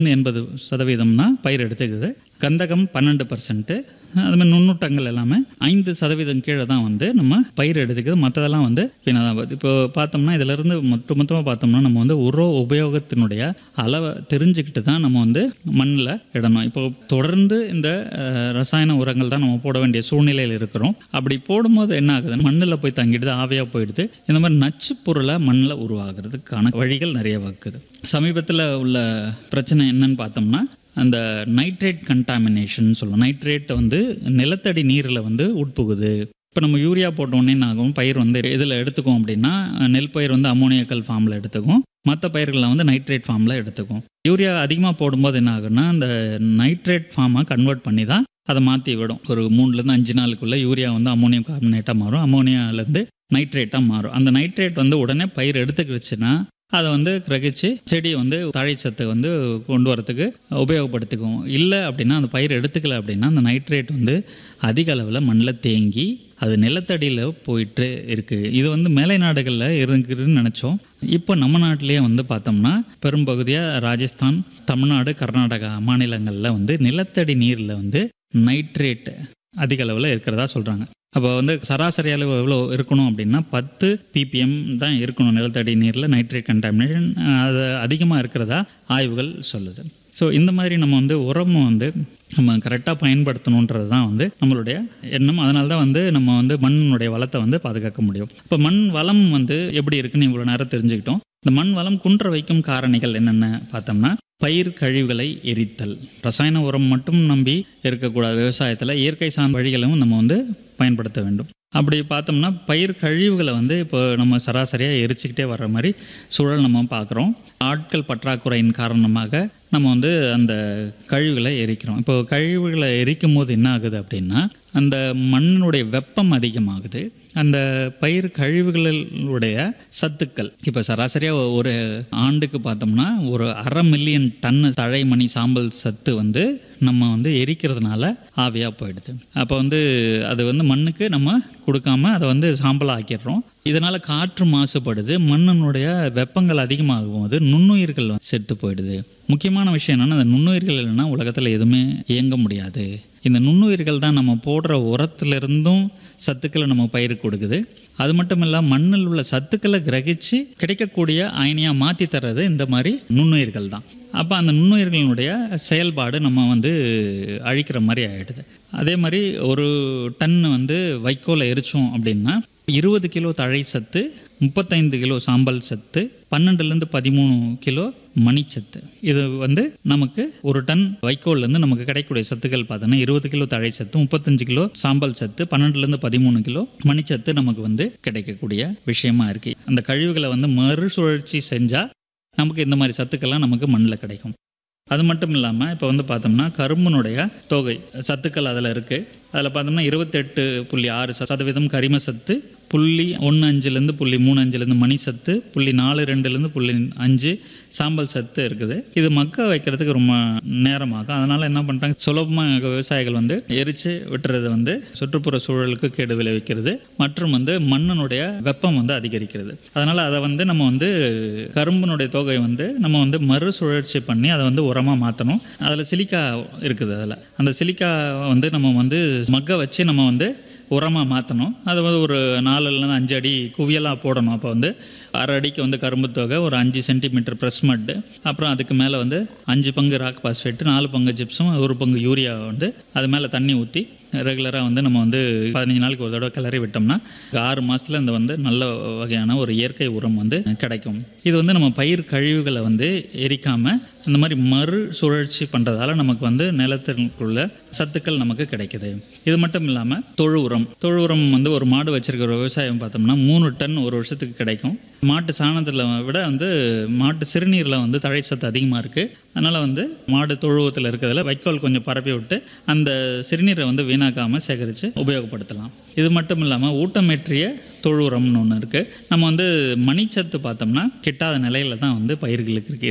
எண்பது சதவீதம்னா பயிர் எடுத்துக்குது கந்தகம் பன்னெண்டு பர்சன்ட்டு அது மாதிரி நுண்ணூட்டங்கள் எல்லாமே ஐந்து சதவீதம் கீழே தான் வந்து நம்ம பயிர் எடுத்துக்குது மற்றதெல்லாம் வந்து வீணாக தான் போகுது இப்போ பார்த்தோம்னா இதிலிருந்து மொத்த மொத்தமாக பார்த்தோம்னா நம்ம வந்து உர உபயோகத்தினுடைய அளவை தெரிஞ்சுக்கிட்டு தான் நம்ம வந்து மண்ணில் இடணும் இப்போ தொடர்ந்து இந்த அஹ், ரசாயன உரங்கள் தான் நம்ம போட வேண்டிய சூழ்நிலையில் இருக்கிறோம் அப்படி போடும்போது என்ன ஆகுது மண்ணில் போய் தங்கிடுது ஆவியாக போயிடுது இந்த மாதிரி நச்சு பொருளை மண்ணில் உருவாகிறதுக்கான வழிகள் நிறைய வகுக்குது சமீபத்தில் உள்ள பிரச்சனை என்னன்னு பார்த்தோம்னா அந்த நைட்ரேட் கண்டாமினேஷன் சொல்லுவோம் நைட்ரேட் வந்து நிலத்தடி நீரில் வந்து உட்புகுது இப்போ நம்ம யூரியா போட்டோன்னே என்ன ஆகும் பயிர் வந்து இதில் எடுத்துக்கும் அப்படின்னா நெல் பயிர் வந்து அமோனியக்கல் ஃபார்மில் எடுத்துக்கும் மற்ற பயிர்களை வந்து நைட்ரேட் ஃபார்மில் எடுத்துக்கும் யூரியா அதிகமாக போடும்போது என்ன ஆகும்னா அந்த நைட்ரேட் ஃபார்மை கன்வெர்ட் பண்ணி தான் அதை மாற்றி விடும் ஒரு மூணுலேருந்து அஞ்சு நாளுக்குள்ளே யூரியா வந்து அமோனியம் கார்பனேட்டாக மாறும் அமோனியாலேருந்து நைட்ரேட்டாக மாறும் அந்த நைட்ரேட் வந்து உடனே பயிர் எடுத்துக்கிடுச்சுன்னா அதை வந்து கிரகிச்சு செடியை வந்து தழைச்சத்தை வந்து கொண்டு வரத்துக்கு உபயோகப்படுத்திக்கும் இல்லை அப்படின்னா அந்த பயிர் எடுத்துக்கல அப்படின்னா அந்த நைட்ரேட் வந்து அதிக அளவில் மண்ணில் தேங்கி அது நிலத்தடியில் போயிட்டு இருக்குது இது வந்து மேலை நாடுகளில் இருக்குதுன்னு நினச்சோம் இப்போ நம்ம நாட்டிலேயே வந்து பார்த்தோம்னா பெரும்பகுதியாக ராஜஸ்தான் தமிழ்நாடு கர்நாடகா மாநிலங்களில் வந்து நிலத்தடி நீரில் வந்து நைட்ரேட் அதிக அளவில் இருக்கிறதா சொல்கிறாங்க அப்போ வந்து சராசரி அளவு எவ்வளோ இருக்கணும் அப்படின்னா பத்து பிபிஎம் தான் இருக்கணும் நிலத்தடி நீரில் நைட்ரேட் கண்டாமினேஷன் அது அதிகமாக இருக்கிறதா ஆய்வுகள் சொல்லுது ஸோ இந்த மாதிரி நம்ம வந்து உரம் வந்து நம்ம கரெக்டாக பயன்படுத்தணுன்றது தான் வந்து நம்மளுடைய எண்ணம் அதனால தான் வந்து நம்ம வந்து மண்ணுடைய வளத்தை வந்து பாதுகாக்க முடியும் இப்போ மண் வளம் வந்து எப்படி இருக்குன்னு இவ்வளோ நேரம் தெரிஞ்சுக்கிட்டோம் இந்த மண் வளம் குன்ற வைக்கும் காரணிகள் என்னென்ன பார்த்தோம்னா பயிர் கழிவுகளை எரித்தல் ரசாயன உரம் மட்டும் நம்பி இருக்கக்கூடாது விவசாயத்தில் இயற்கை சார்ந்த வழிகளும் நம்ம வந்து பயன்படுத்த வேண்டும் அப்படி பார்த்தோம்னா பயிர் கழிவுகளை வந்து இப்போ நம்ம சராசரியாக எரிச்சுக்கிட்டே வர்ற மாதிரி சூழல் நம்ம பார்க்குறோம் ஆட்கள் பற்றாக்குறையின் காரணமாக நம்ம வந்து அந்த கழிவுகளை எரிக்கிறோம் இப்போ கழிவுகளை எரிக்கும் போது என்ன ஆகுது அப்படின்னா அந்த மண்ணினுடைய வெப்பம் அதிகமாகுது அந்த பயிர் கழிவுகளுடைய சத்துக்கள் இப்போ சராசரியாக ஒரு ஆண்டுக்கு பார்த்தோம்னா ஒரு அரை மில்லியன் டன் தழைமணி சாம்பல் சத்து வந்து நம்ம வந்து எரிக்கிறதுனால ஆவியாக போயிடுது அப்போ வந்து அது வந்து மண்ணுக்கு நம்ம கொடுக்காம அதை வந்து சாம்பலாக ஆக்கிடுறோம் இதனால் காற்று மாசுபடுது மண்ணினுடைய வெப்பங்கள் அதிகமாகும் போது நுண்ணுயிர்கள் செத்து போயிடுது முக்கியமான விஷயம் என்னென்னா அந்த நுண்ணுயிர்கள் இல்லைன்னா உலகத்தில் எதுவுமே இயங்க முடியாது இந்த நுண்ணுயிர்கள் தான் நம்ம போடுற உரத்துலேருந்தும் சத்துக்களை நம்ம பயிருக்கு கொடுக்குது அது மட்டும் இல்லை மண்ணில் உள்ள சத்துக்களை கிரகிச்சு கிடைக்கக்கூடிய அயனியாக மாற்றி தர்றது இந்த மாதிரி நுண்ணுயிர்கள் தான் அப்போ அந்த நுண்ணுயிர்களினுடைய செயல்பாடு நம்ம வந்து அழிக்கிற மாதிரி ஆகிடுது அதே மாதிரி ஒரு டன் வந்து வைக்கோலை எரிச்சோம் அப்படின்னா இருபது கிலோ தழை சத்து முப்பத்தைந்து கிலோ சாம்பல் சத்து பன்னெண்டுலேருந்து பதிமூணு கிலோ மணிச்சத்து இது வந்து நமக்கு ஒரு டன் வைக்கோல்லேருந்து நமக்கு கிடைக்கக்கூடிய சத்துக்கள் பார்த்தோன்னா இருபது கிலோ தழை சத்து முப்பத்தஞ்சு கிலோ சாம்பல் சத்து பன்னெண்டுலேருந்து பதிமூணு கிலோ மணிச்சத்து நமக்கு வந்து கிடைக்கக்கூடிய விஷயமா இருக்குது அந்த கழிவுகளை வந்து மறுசுழற்சி செஞ்சால் நமக்கு இந்த மாதிரி சத்துக்கள்லாம் நமக்கு மண்ணில் கிடைக்கும் அது மட்டும் இல்லாமல் இப்போ வந்து பார்த்தோம்னா கரும்புனுடைய தொகை சத்துக்கள் அதில் இருக்குது அதில் பார்த்தோம்னா இருபத்தெட்டு புள்ளி ஆறு சதவீதம் கரிம சத்து புள்ளி ஒன்று அஞ்சுலேருந்து புள்ளி மூணு அஞ்சுலேருந்து மணி சத்து புள்ளி நாலு ரெண்டுலேருந்து புள்ளி அஞ்சு சாம்பல் சத்து இருக்குது இது மக்க வைக்கிறதுக்கு ரொம்ப நேரமாகும் அதனால் என்ன பண்ணுறாங்க சுலபமாக விவசாயிகள் வந்து எரித்து விட்டுறது வந்து சுற்றுப்புற சூழலுக்கு கேடு விளைவிக்கிறது மற்றும் வந்து மண்ணினுடைய வெப்பம் வந்து அதிகரிக்கிறது அதனால் அதை வந்து நம்ம வந்து கரும்பினுடைய தொகை வந்து நம்ம வந்து மறுசுழற்சி பண்ணி அதை வந்து உரமாக மாற்றணும் அதில் சிலிக்கா இருக்குது அதில் அந்த சிலிக்கா வந்து நம்ம வந்து மக்க வச்சு நம்ம வந்து உரமாக மாற்றணும் அது வந்து ஒரு நாலுலேருந்து அஞ்சு அடி குவியலாக போடணும் அப்போ வந்து அரை அடிக்கு வந்து கரும்பு தொகை ஒரு அஞ்சு சென்டிமீட்டர் ப்ரெஸ் மட்டு அப்புறம் அதுக்கு மேலே வந்து அஞ்சு பங்கு ராக் பாஸ்பேட்டு நாலு பங்கு ஜிப்ஸும் ஒரு பங்கு யூரியா வந்து அது மேலே தண்ணி ஊற்றி ரெகுலராக வந்து நம்ம வந்து பதினஞ்சு நாளைக்கு ஒரு தடவை கிளறி விட்டோம்னா ஆறு மாதத்தில் இந்த வந்து நல்ல வகையான ஒரு இயற்கை உரம் வந்து கிடைக்கும் இது வந்து நம்ம பயிர் கழிவுகளை வந்து எரிக்காமல் இந்த மாதிரி மறு சுழற்சி பண்ணுறதால நமக்கு வந்து நிலத்திற்குள்ள சத்துக்கள் நமக்கு கிடைக்குது இது மட்டும் இல்லாமல் தொழு உரம் தொழு உரம் வந்து ஒரு மாடு வச்சிருக்கிற விவசாயம் பார்த்தோம்னா மூணு டன் ஒரு வருஷத்துக்கு கிடைக்கும் மாட்டு சாணத்தில் விட வந்து மாட்டு சிறுநீரில் வந்து தழை சத்து அதிகமாக இருக்குது அதனால் வந்து மாடு தொழுவத்தில் இருக்கிறதுல வைக்கோல் கொஞ்சம் பரப்பி விட்டு அந்த சிறுநீரை வந்து வீணாக்காமல் சேகரித்து உபயோகப்படுத்தலாம் இது மட்டும் இல்லாமல் ஊட்டமேற்றிய தொழு உரம்னு ஒன்று இருக்குது நம்ம வந்து மணிச்சத்து பார்த்தோம்னா கிட்டாத நிலையில தான் வந்து பயிர்களுக்கு இருக்குது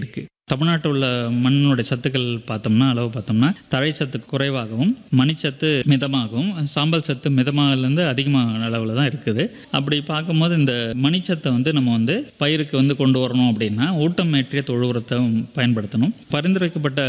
தமிழ்நாட்டில் உள்ள மண்ணுடைய சத்துக்கள் பார்த்தோம்னா அளவு பார்த்தோம்னா தழை சத்து குறைவாகவும் மணிச்சத்து மிதமாகவும் சாம்பல் சத்து மிதமாகலேருந்து அதிகமான அளவில் தான் இருக்குது அப்படி பார்க்கும்போது இந்த மணிச்சத்தை வந்து நம்ம வந்து பயிருக்கு வந்து கொண்டு வரணும் அப்படின்னா ஊட்டமேற்றிய தொழு உரத்தை பயன்படுத்தணும் பரிந்துரைக்கப்பட்ட